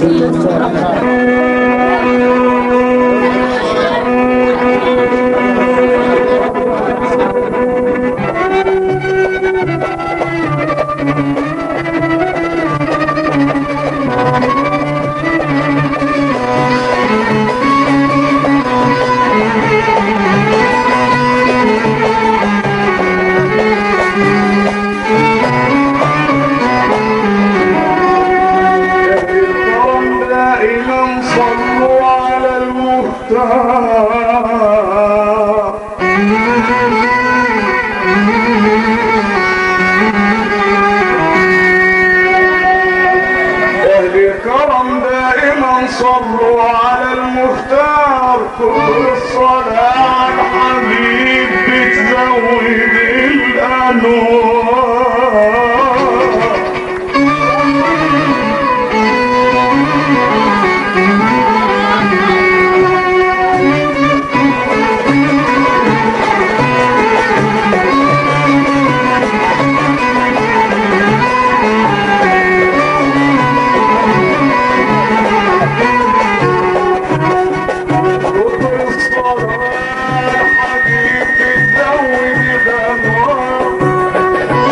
الكرم دائما صلوا على المختار أهل الكرم دائما صلوا على المختار كل الصلاة على الحبيب بتزود الأنوار كل الصلاة على الحبيب بتزود الأنوار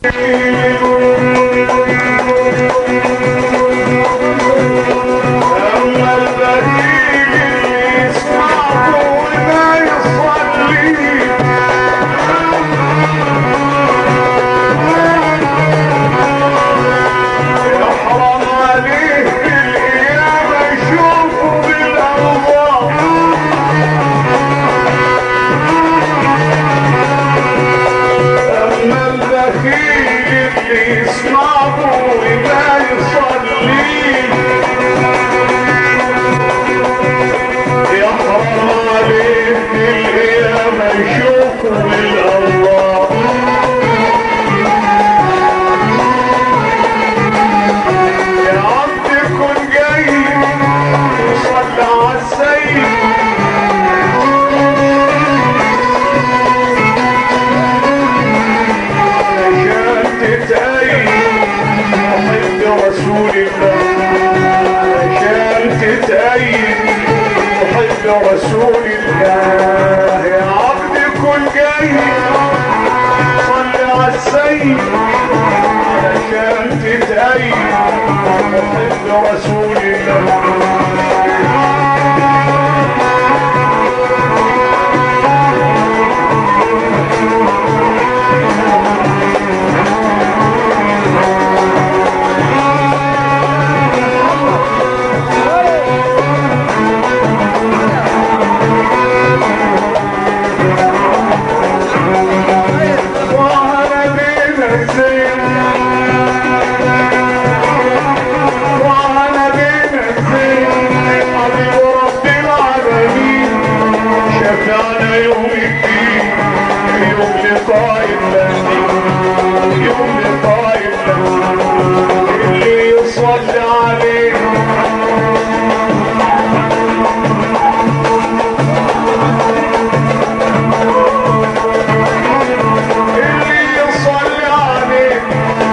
أما البديل اللي يسمعه وما يصلي يحرم عليه بالقيامة يشوفه بالأنظار أما البخيل اللي يسمعه وما يصلي يحرم عليه بالقيامة يشوفه بالأنظار يا عبد كن جاي وصلى على السيد عشان تتأيد محب رسول الله عشان تتأيد محب رسول الله يا عبد كن جاي صلي على السيد علشان تتأيد محب رسول الله وعلى بين الزين وعلى بين الزين حبيب رب العالمين شفعنا يوم الدين يوم لقاء الله يوم لقاء الله اللي يصلي عليه اللي يصلي عليه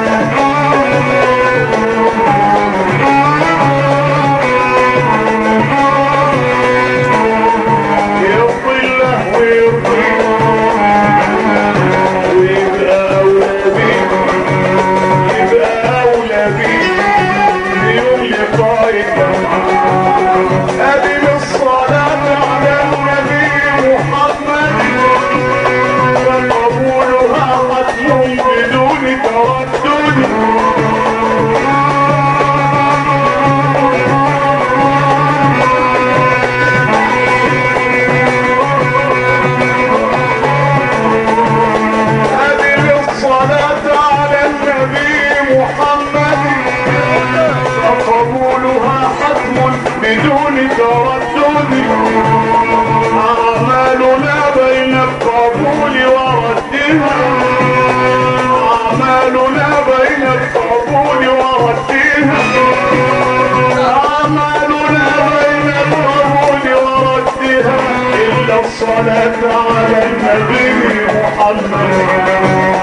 يرضي الله ويرضي ويبقى أولى بيه يبقى أولى بيه بيوم لقاء الله أدم الصلاة على النبي محمد فقبولها ختم بدون تردد هذه الصلاة على النبي محمد فقبولها حتم بدون تردد أعمالنا بين القبول وردها أعمالنا بين القبول وردها أعمالنا بين القبول وردها إلا الصلاة على النبي محمد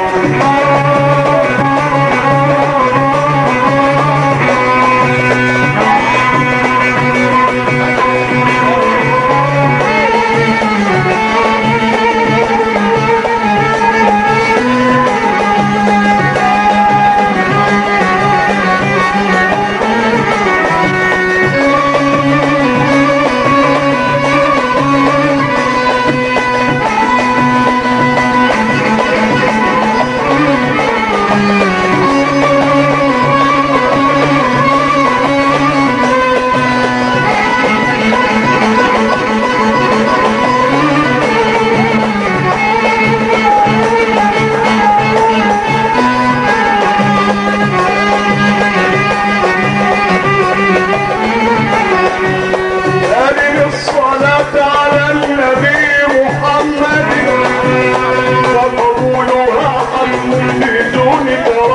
هذه الصلاة على النبي محمد وقبولها ختم بدون تردد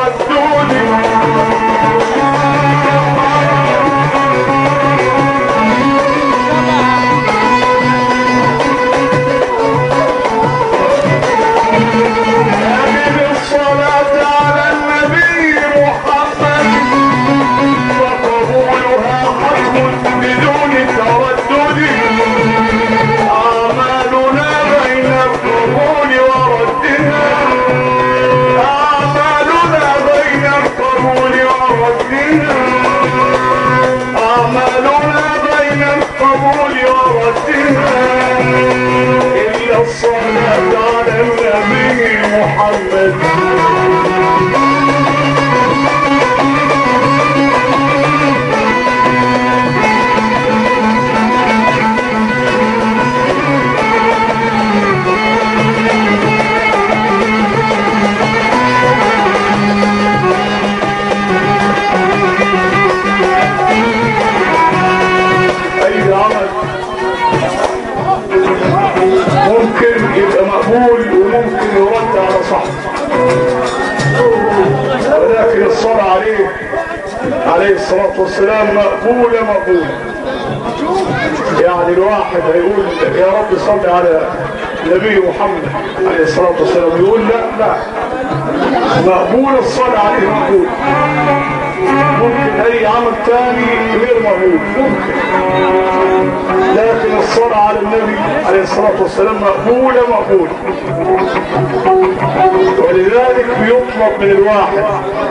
عليه عليه الصلاة والسلام مقبولة مقبولة يعني الواحد هيقول يا رب صل على نبي محمد عليه الصلاة والسلام يقول لا لا مقبول الصلاة عليه مقبول ممكن اي عمل تاني غير مقبول ممكن لكن الصلاة على النبي عليه الصلاة والسلام مقبولة مقبولة ولذلك بيطلب من الواحد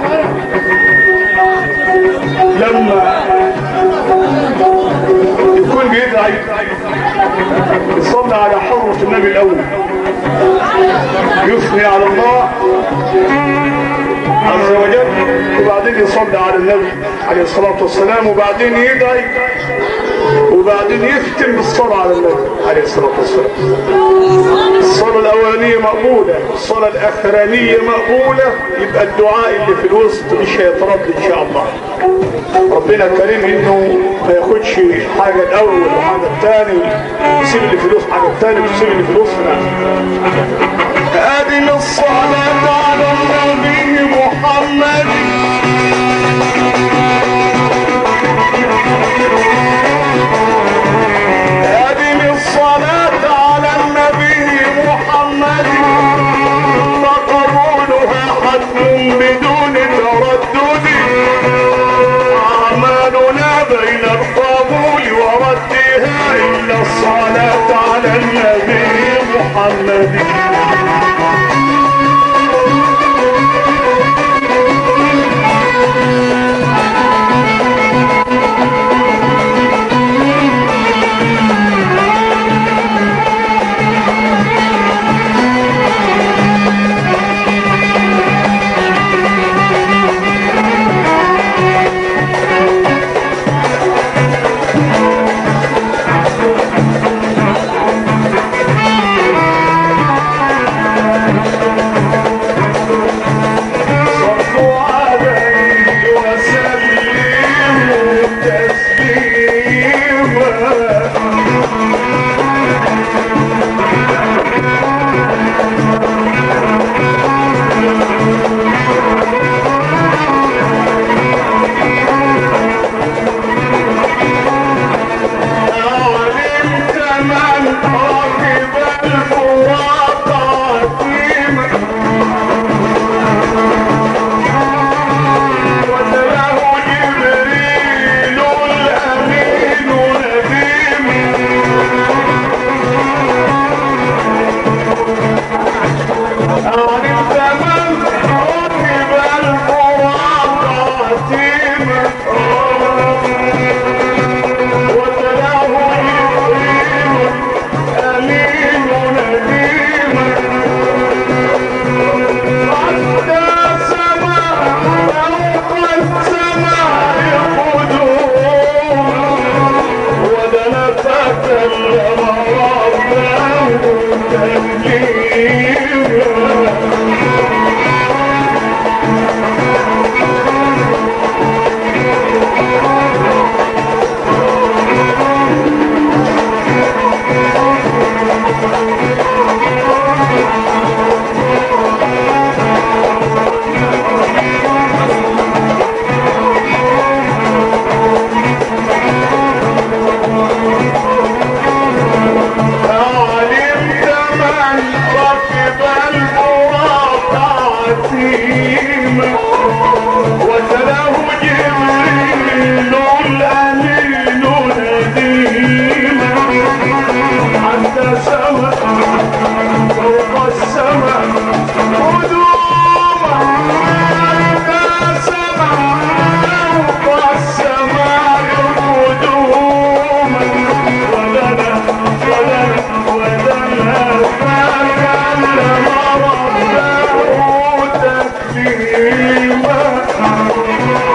لما يكون بيدعي يصلي على حضرة النبي الأول يثني على الله عز وجل وبعدين يصلي على النبي عليه الصلاة والسلام وبعدين يدعي وبعدين يختم بالصلاة على النبي عليه الصلاة والسلام الصلاة الأولانية مقبولة الصلاة الأخرانية مقبولة يبقى الدعاء اللي في الوسط مش هيترد إن شاء الله ربنا كريم إنه ما ياخدش حاجة الأول وحاجة الثاني يسيب اللي في الوسط حاجة الثاني ويسيب اللي في الوسط هذه الصلاة على النبي محمد هذه الصلاة على النبي محمد فقبولها حتم بدون تردد أعمالنا بين القبول وردها إلا الصلاة على النبي محمد صلوا عليه وسلموا تسليما علمت من ركب الفرات عتيما وتله جبريل الأمين نديم عرفت من ركب الفرات عتيما وتله جبريل أمين نديم حتى السماء فوق السماء قدوم ودنت تكلم ربه تكليما علمت من ركب الفرات عتيما وتله جبريل الأمين نديما حتى سما فوق السماء قدوما حتى سما فوق السماء قدوما ولنا ولنا ولنا فكلم ربه تكليما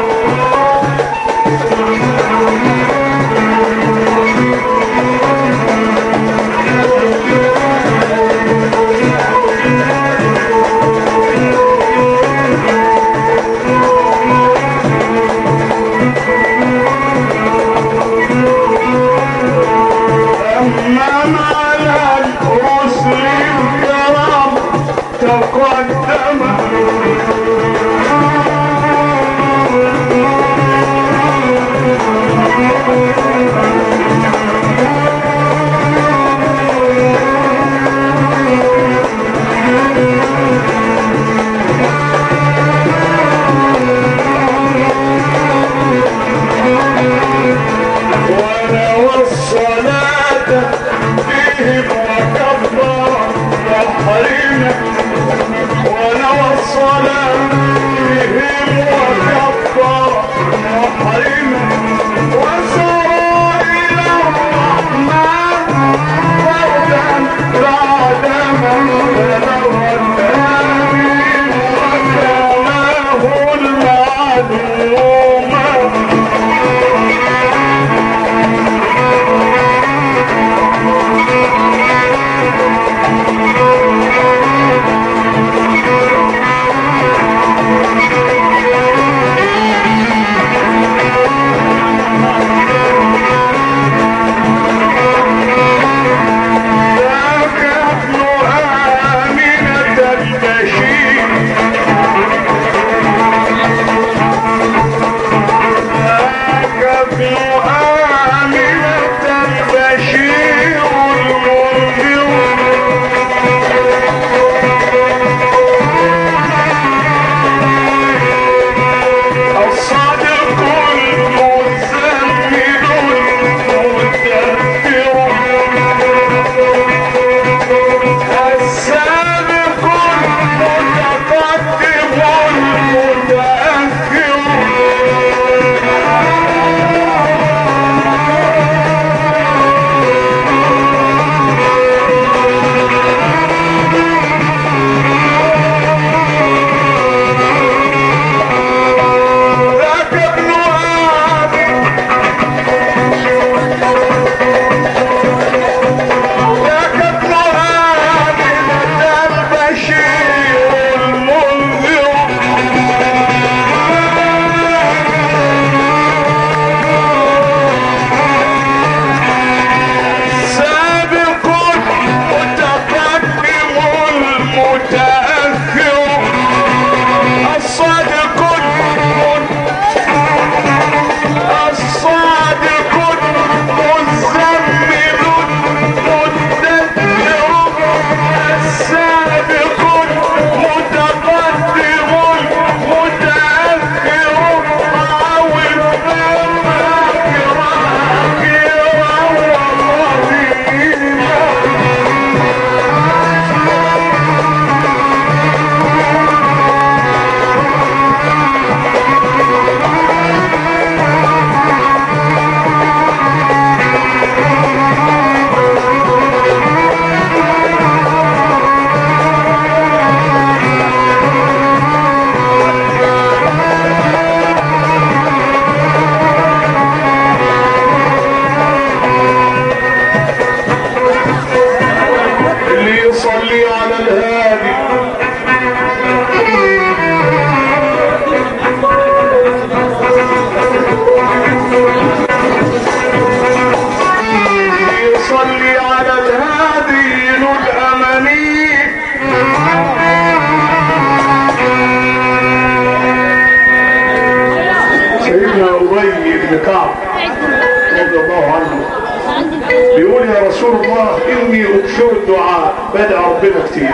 رسول الله اني اكثر الدعاء بدأ ربنا كتير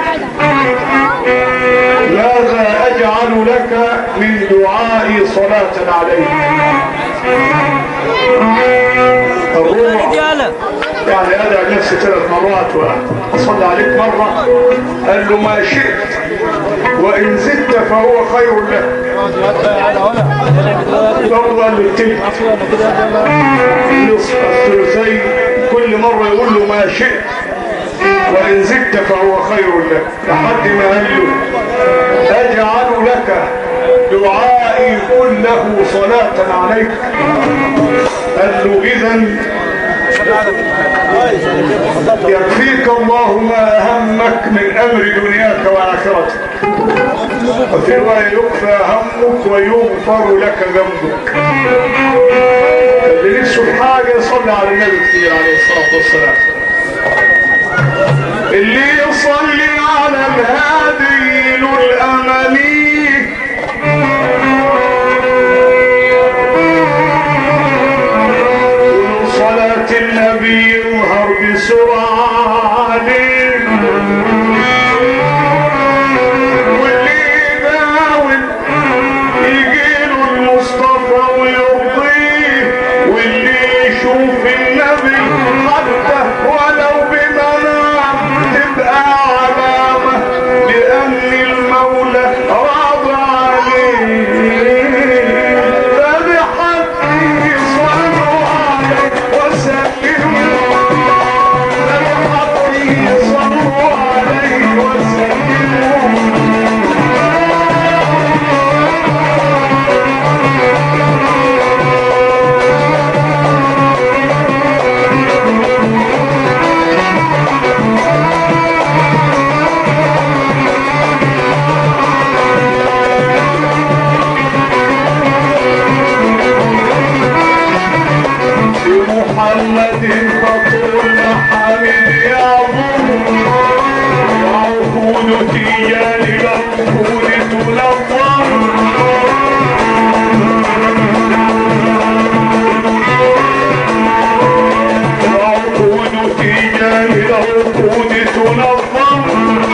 ماذا اجعل لك من دعائي صلاة عليك الروح يعني ادعى نفسي ثلاث مرات واصلي عليك مرة قال له ما شئت وان زدت فهو خير لك برضه قال له التلت نصف الثلثين كل مرة يقول له ما شئت وإن زدت فهو خير لك لحد ما قال له أجعل لك دعائي كله صلاة عليك قال له إذا يكفيك الله ما أهمك من أمر دنياك وآخرتك وفي رواية يكفى همك ويغفر لك ذنبك اللي نفسه الحاجة يصلي على النبي كتير عليه الصلاة والسلام اللي يصلي على الهادي له الأماني صلاة النبي يظهر بسرعة عليه واللي يداول يجيله المصطفى ويرضيه واللي يشوف النبي حتى ولو بمنام تبقى علامة لأن المولى راضى عليه فبحق صلوا عليه وسلموا فبحق صلوا عليه وسلموا محمد خطر محامد يعظم وعقود تيجان العقود تنظم وعقود تيجان العقود تنظم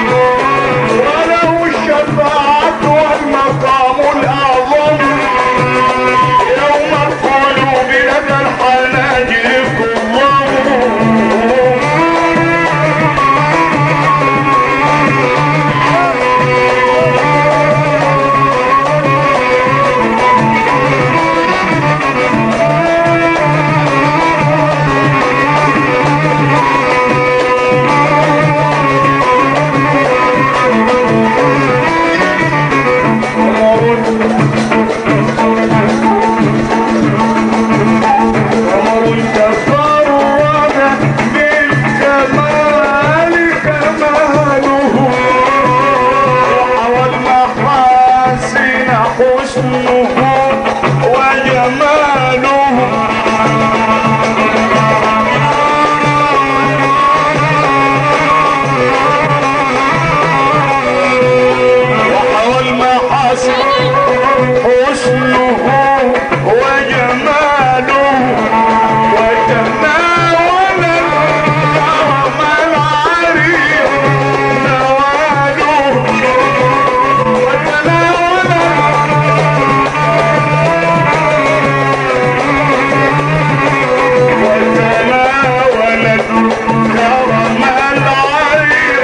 وله الشفاعة والمقام الأعظم يوم القلوب لدى الحناجر كلهم عمر تفرد بالكمال كماله وحوى المحاسن حسنه وجماله وحوى المحاسن حسنه وجماله وتناول الكرم العريض نواله وتناول وتناول الكرم العريض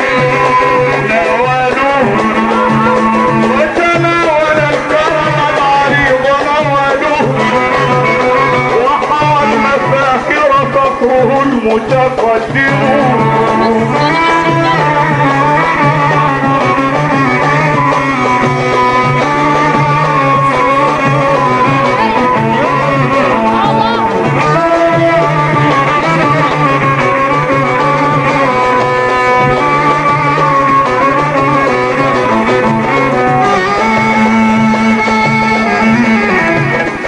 نواله وتناول الكرم العريض نواله وحوى المفاخر فخره المتقدم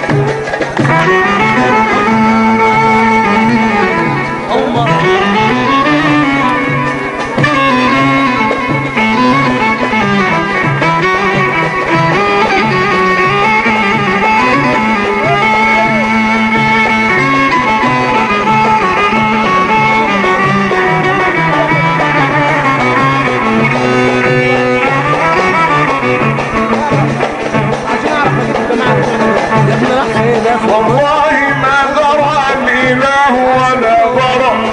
الله والله ما ذرى الاله ولا ذرى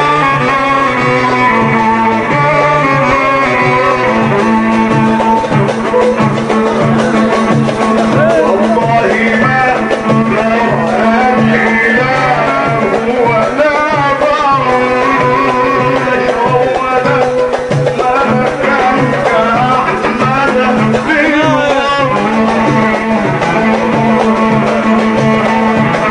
والله ما ذرى الاله ولا ذرى ولا ما كان كأحمد في الورى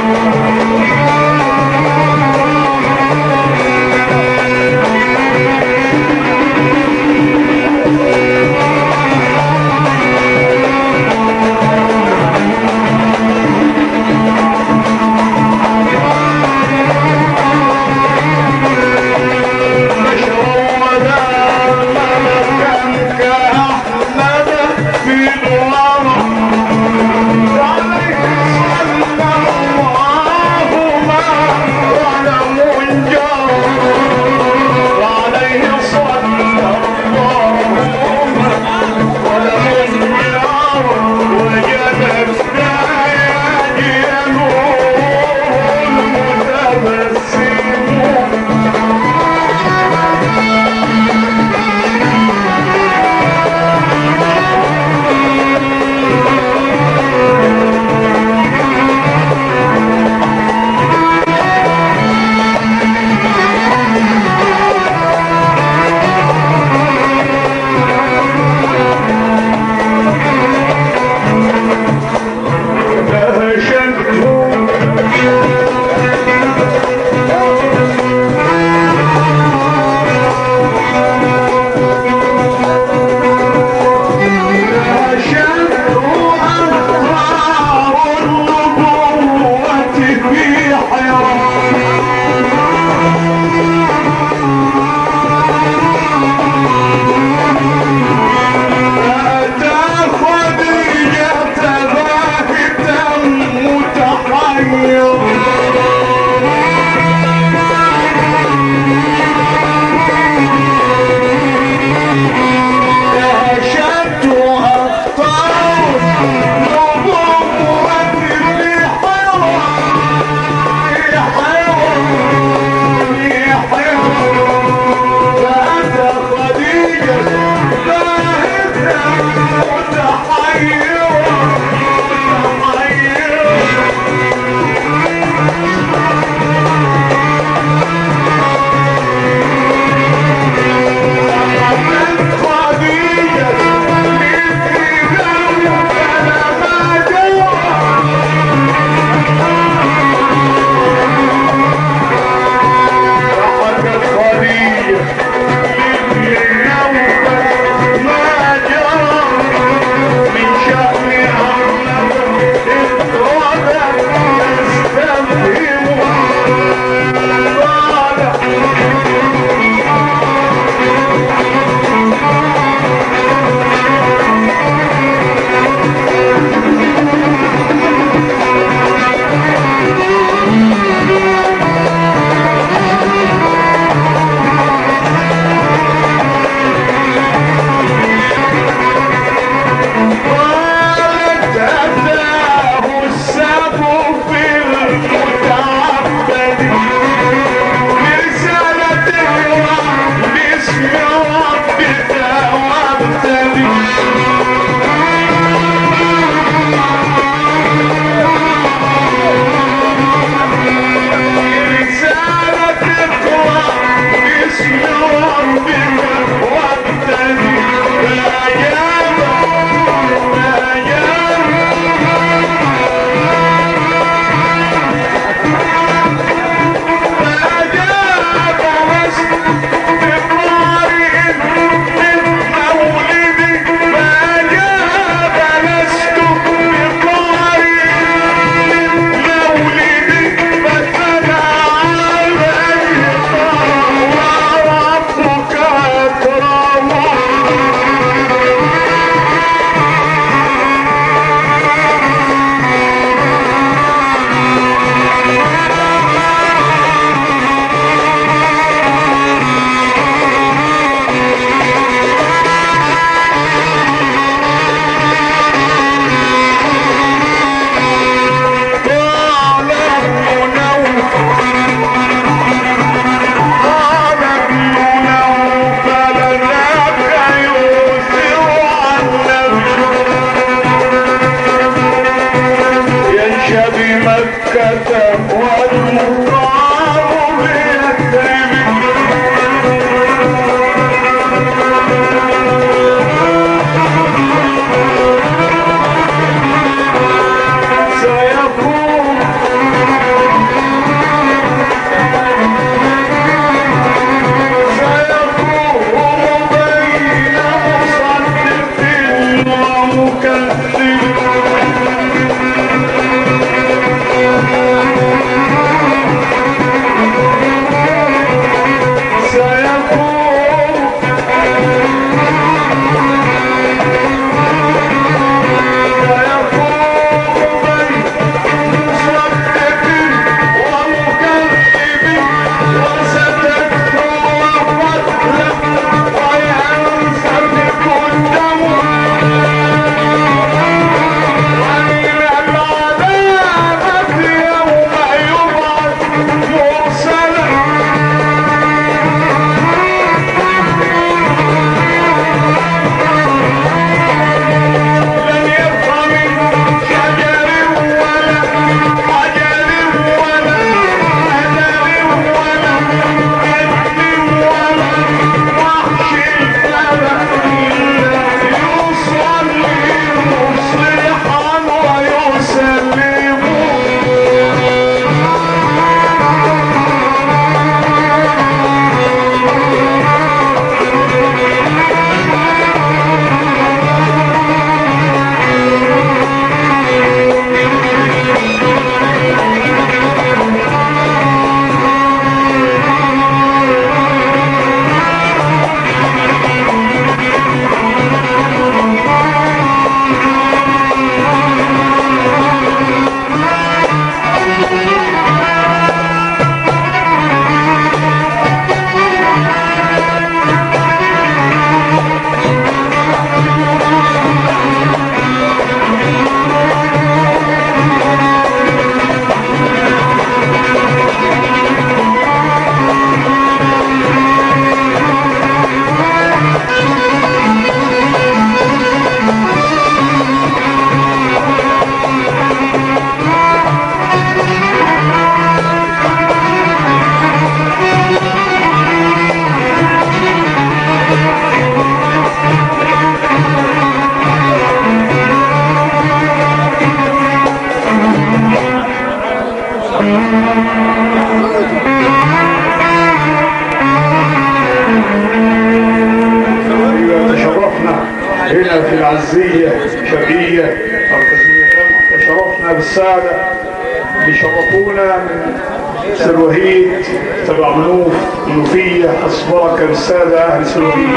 عزية شرقية مركزية تشرفنا بالسادة اللي شرفونا من سلوهيد تبع منوف منوفية أصبرك بالسادة أهل سلوهيد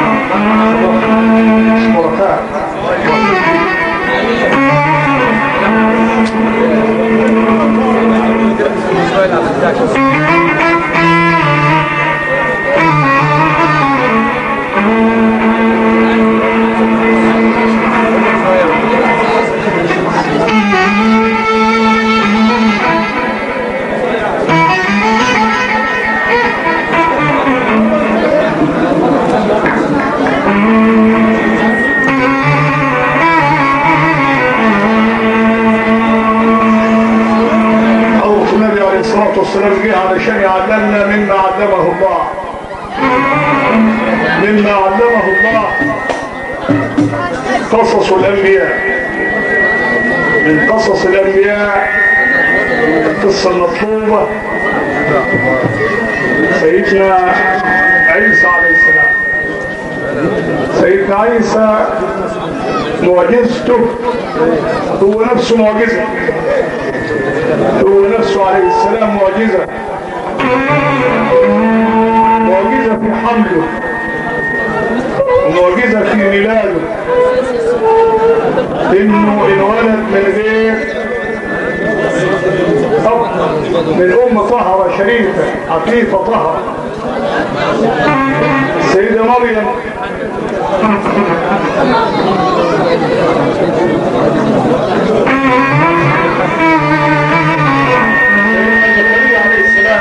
أصبركات حضرة النبي عليه الصلاة والسلام جه علشان يعلمنا مما علمه الله مما علمه الله قصص الأنبياء من قصص الأنبياء القصة المطلوبة سيدنا عيسى عليه السلام سيدنا عيسى معجزته هو نفسه معجزه هو نفسه عليه السلام معجزة معجزة في حمله ومعجزة في ميلاده انه انولد من غير أب من ام طهرة شريفة عفيفة طهرة السيدة مريم زكريا عليه السلام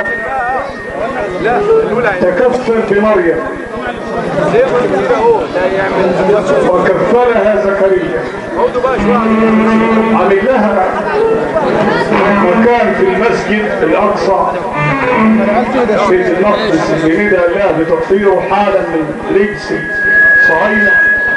تكفل بمريم وكفلها زكريا عمل لها مكان في المسجد الاقصى بيت المقدس اللي ندى الله بتطهيره حالا من رجس صهاينه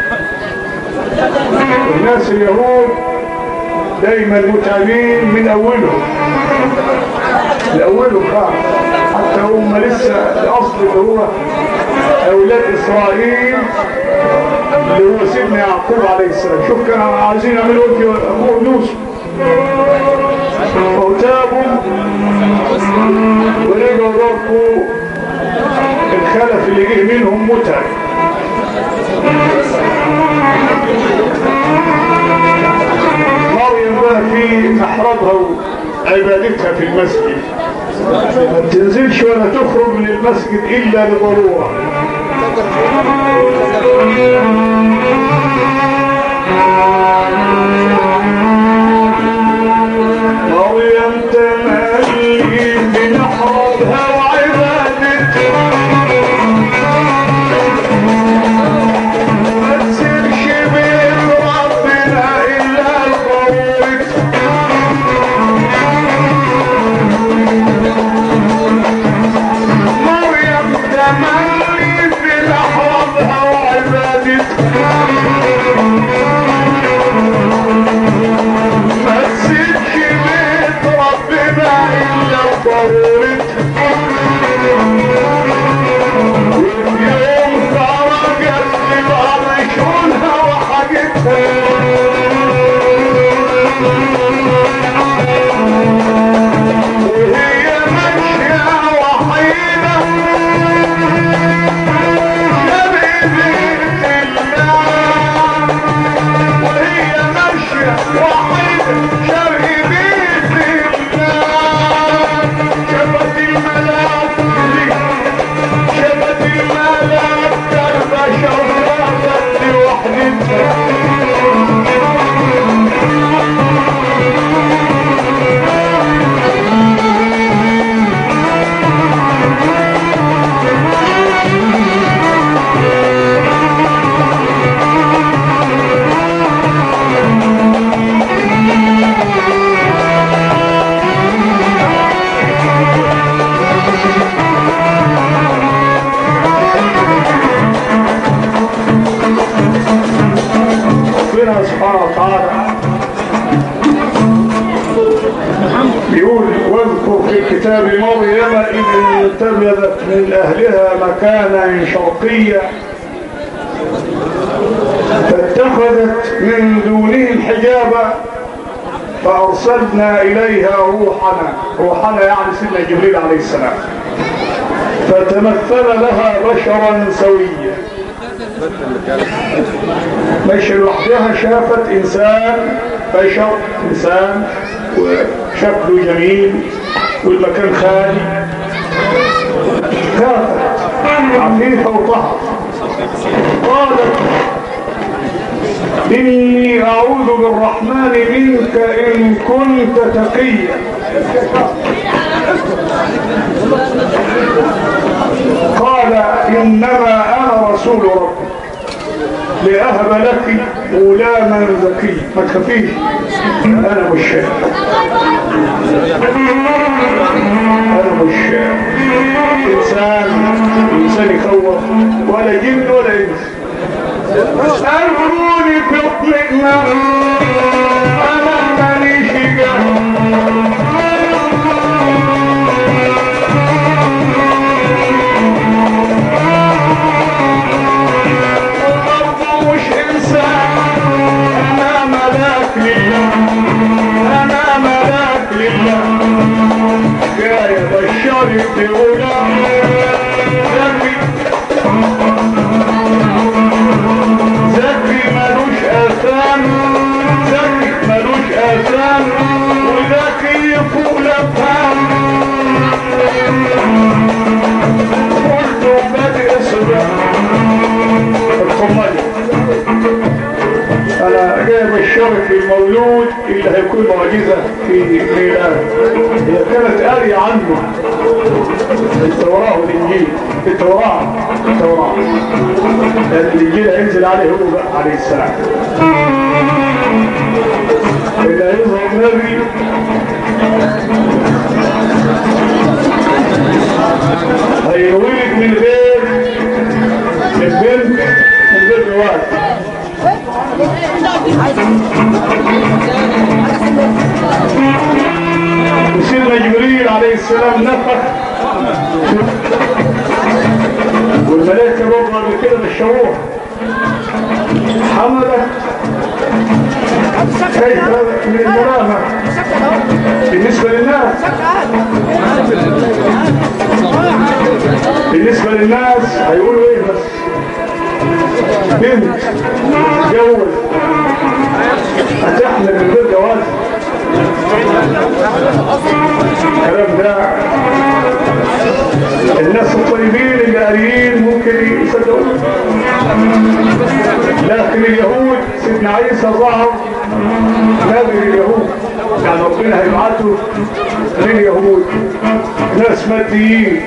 والناس اليهود دايما متعبين من اولهم من اولهم خالص حتى هم لسه الاصل اللي هو اولاد اسرائيل اللي هو سيدنا يعقوب عليه السلام شوف كانوا عايزين يعملوا في ابوه يوسف وتابوا ورجعوا ضربوا الخلف اللي جه منهم متعب مريم بقى في محرابها وعبادتها في المسجد ما تنزلش ولا تخرج من المسجد الا لضروره مريم تملي بمحرابها وعبادتها ما تسيبش بيت ربنا الا القوي مريم تملي في محرابها وعبادتها ما تسيبش بيت ربنا الا ضرورتها وفي يوم خرجت لبعض شؤونها وحاجتها وهي ماشية وحيدة شبيبة الله وهي ماشية وحيدة شبيبة الله شبت الملاك شبت الملاك درب شرفت لوحدتها ربنا سبحانه وتعالى يقول واذكر في الكتاب مريم إذ انتبذت من أهلها مكانا شرقيا فاتخذت من دونهم حجابا فأرسلنا إليها روحنا روحنا يعني سيدنا جبريل عليه السلام فتمثل لها بشرا سويا مش لوحدها شافت إنسان بشر إنسان وشكله جميل والمكان خالي خافت عفيفة وطهر قالت إني أعوذ بالرحمن منك إن كنت تقيا قال إنما أنا رسول ربي لأهب لك غلاما ذكي ما تخافيش أنا مش شايف أنا مش شايف إنسان إنسان يخوف ولا جن ولا إنس أروني في الطئنا أنا مانيش برضه مش إنسان أنا ملاك لله أنا ملاك لله جاي بشرك بغلام ذكي ذكي ملوش آثام ذكي ملوش آثام وذكي فوق الأفهام كله بادئ صدام القمالي أنا جايب الشرف المولود اللي هيكون معجزة في ميلاد هي كانت آية عنه في التوراة والإنجيل في التوراة في التوراة لأن الإنجيل هينزل عليه هو بقى عليه السلام اللي هيظهر نبي هيولد من غير البنت من غير جواز وسيدنا جبريل عليه السلام نفخ والملائكة برضه قبل كده بالشروح حملت كيف من الملامة بالنسبة للناس بالنسبة للناس هيقولوا ايه بس بنت تتجوز هتحمل من غير جواز الكلام ده الناس الطيبين اللي قاريين ممكن يصدقوا لكن اليهود سيدنا عيسى ظهر نبي اليهود يعني ربنا هيبعته لليهود ناس ماديين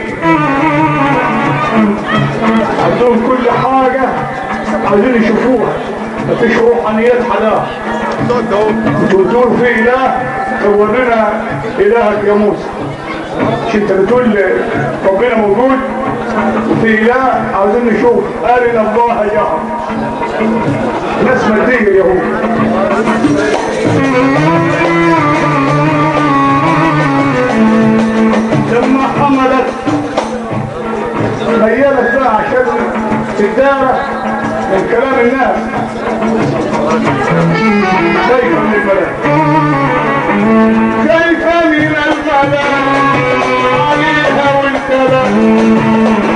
عندهم كل حاجة عايزين يشوفوها مفيش روحانيات حلاها بتقول في اله ورينا الهك يا موسى مش انت بتقول ربنا موجود وفي اله عاوزين نشوف ارنا الله جهر ناس ماديه اليهود لما حملت تخيلت بقى عشان تدارك من كلام الناس كيف من الملاك كيف من الملاك عليها والكلام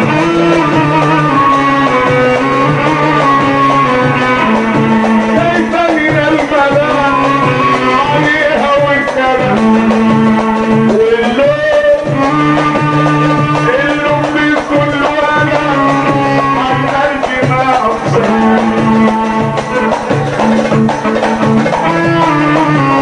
كيف من الملاك عليها والكلام واللوم اللوم بكل وجع عن قلبي ما أقصد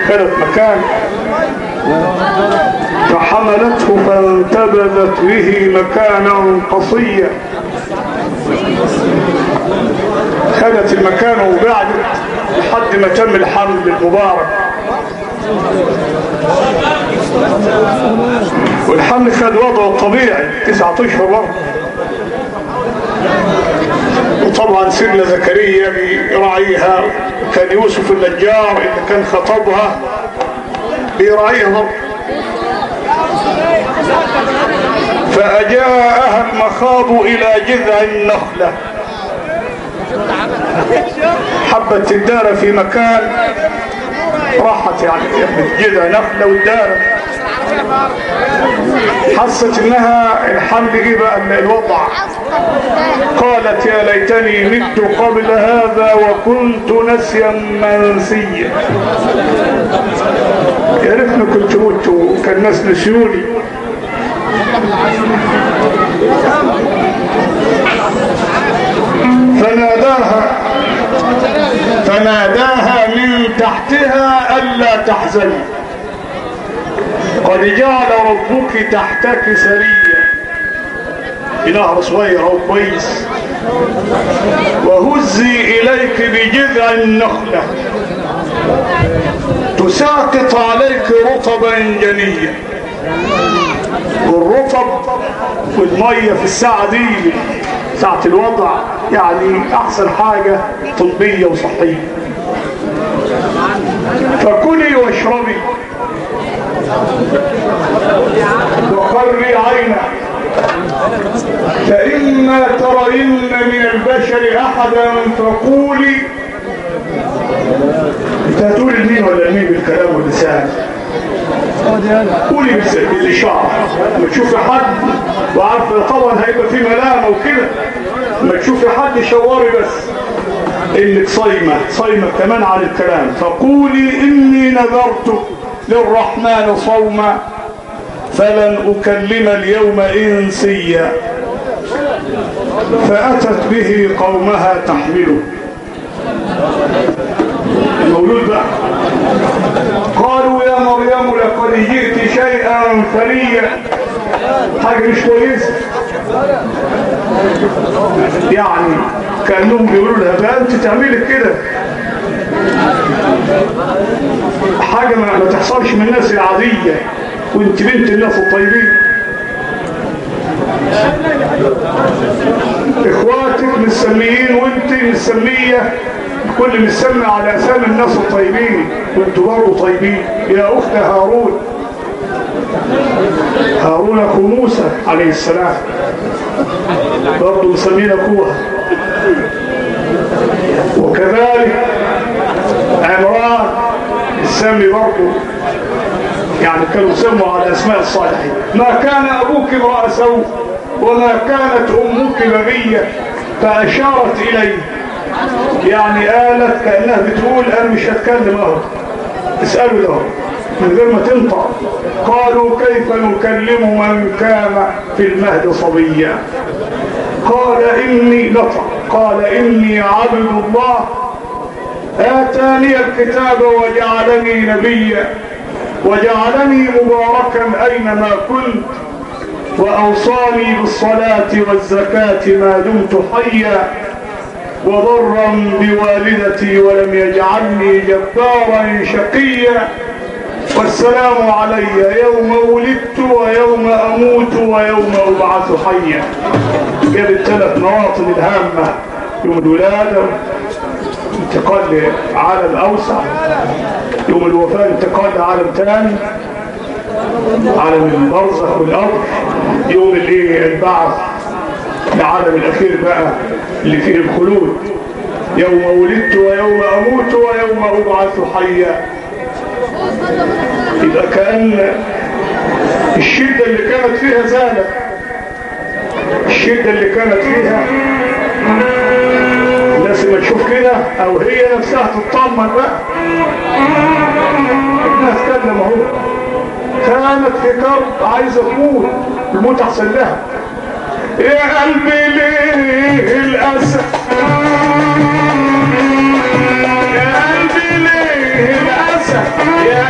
خدت مكان فحملته فانتبذت به مكانا قصيا خدت المكان وبعدت لحد ما تم الحمل المبارك والحمل خد وضعه الطبيعي تسعة اشهر برضه وطبعا سيدنا زكريا بيراعيها كان يوسف النجار اللي كان خطبها بيراعيها برضه فأجاءها المخاض إلى جذع النخلة حبت الدار في مكان راحت يعني جذع نخلة والدار حست انها الحمل جه بقى الوضع قالت يا ليتني مت قبل هذا وكنت نسيا منسيا يا ريتني كنت مت وكان الناس نسيوني فناداها فناداها من تحتها ألا تحزني قد جعل ربك تحتك سريا نهر صغير او كويس وهزي اليك بجذع النخله تساقط عليك رطبا جنيا والرطب والميه في الساعه دي ساعه الوضع يعني احسن حاجه طبيه وصحيه فكلي واشربي وقري عينك فإما ترين من البشر أحدا فقولي انت هتقول مين ولا مين بالكلام واللسان قولي بالإشارة لما تشوفي حد وعارفة طبعا هيبقى في ملامة وكده لما تشوفي حد شوري بس انك صايمة صايمة كمان عن الكلام فقولي اني نذرت للرحمن صوما فلن أكلم اليوم إنسيا فأتت به قومها تحمله المولود بقى قالوا يا مريم لقد جئت شيئا فريا حاجة مش كويسة يعني كأنهم بيقولوا لها بقى انت تعملي كده حاجة ما ما تحصلش من الناس العادية وانت بنت الناس الطيبين اخواتك مسميين وانت مسمية كل مسمى على اسامي الناس الطيبين وانتوا برضه طيبين يا اخت هارون هارون اخو موسى عليه السلام برضه مسمين اخوها وكذلك عمران السامي برضه يعني كانوا سموا على اسماء الصالحين ما كان ابوك امرأ سوء وما كانت امك بغية فاشارت اليه يعني قالت كانها بتقول انا مش هتكلم اهو اسالوا له من غير ما تنطق قالوا كيف نكلم من كان في المهد صبيا قال اني نطق قال اني عبد الله آتاني الكتاب وجعلني نبيا وجعلني مباركا أينما كنت وأوصاني بالصلاة والزكاة ما دمت حيا وضرا بوالدتي ولم يجعلني جبارا شقيا والسلام علي يوم ولدت ويوم أموت ويوم أبعث حيا جاب الثلاث مواطن الهامة يوم الولادة انتقال لعالم اوسع يوم الوفاة انتقال لعالم ثاني عالم البرزخ والارض يوم الايه البعث العالم الاخير بقى اللي فيه الخلود يوم ولدت ويوم اموت ويوم ابعث حيا يبقى كأن الشدة اللي كانت فيها زالت الشدة اللي كانت فيها الناس لما تشوف كده او هي نفسها تطمن بقى الناس تكلم اهو كانت في كرب عايزه تموت الموت احسن لها يا قلبي ليه الاسف يا قلبي ليه الاسف يا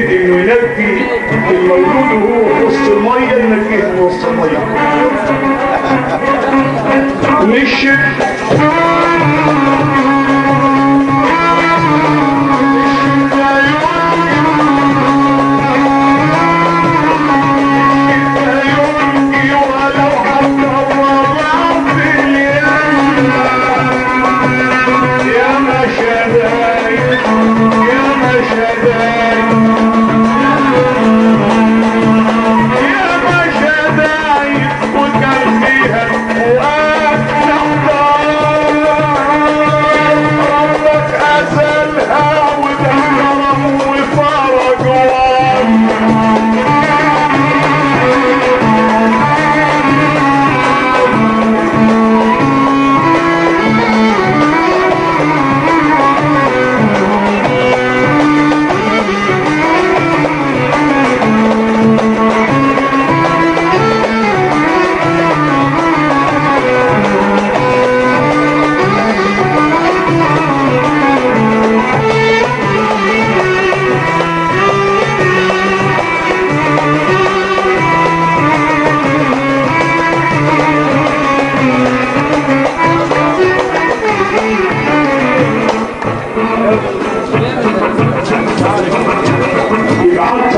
يريد انه ينجي المولود وهو في وسط الميه ينجيه من وسط الميه مش ينجي ولو حتى الرضا في اليم يا مشداي يا مشداي يا مشداي وكان فيها فؤاد نحضر ربك أزلها وذكرهم وفرجوا يبقى انت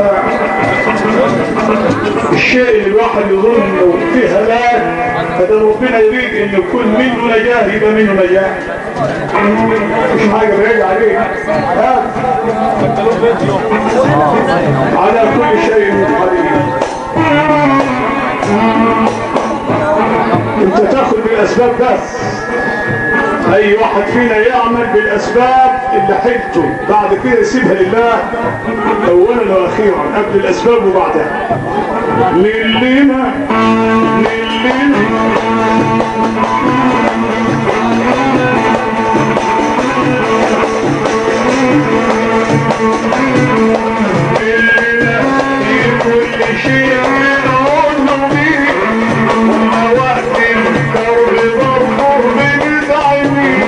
الشيء اللي الواحد يظن انه فيه هلاك فده ربنا يريد ان يكون منه نجاه يبقى منه نجاه مش حاجه بعيد عليه ها؟ على كل شيء قدير انت تاخد بالاسباب بس اي واحد فينا يعمل بالاسباب اللي حيلته بعد كده يسيبها لله اولا واخيرا قبل الاسباب وبعدها للنا للنا للنا في كل شيء نعوذ به وقت الكرب برضه بندعي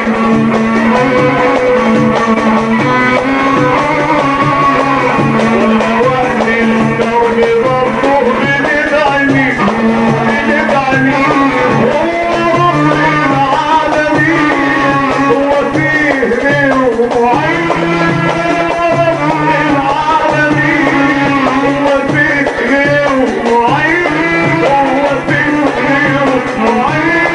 وقت الكرب برضه بندعي بندعي هو رب العالمين هو فيه غيره معين رب العالمين هو فيه غيره معين هو فيه غيره معين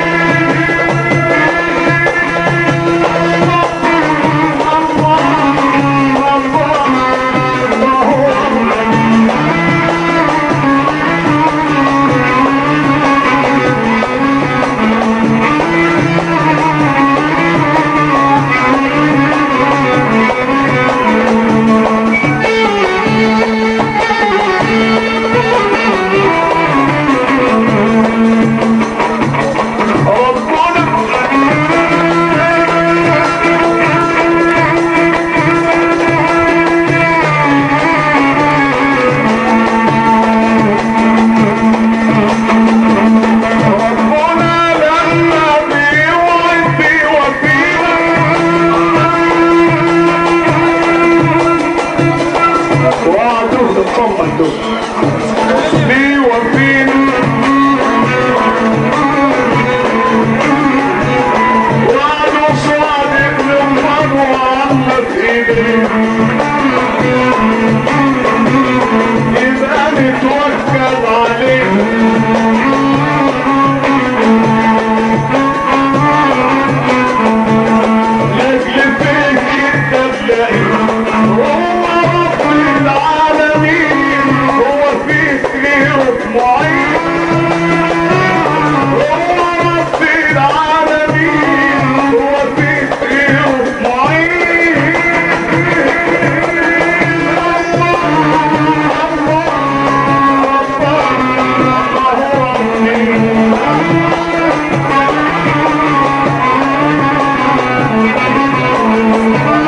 ربنا لما بيوعد بيوفينا وعدوه تطمن دول بيوفينا وعدوا صادق من مرة عمك ايدي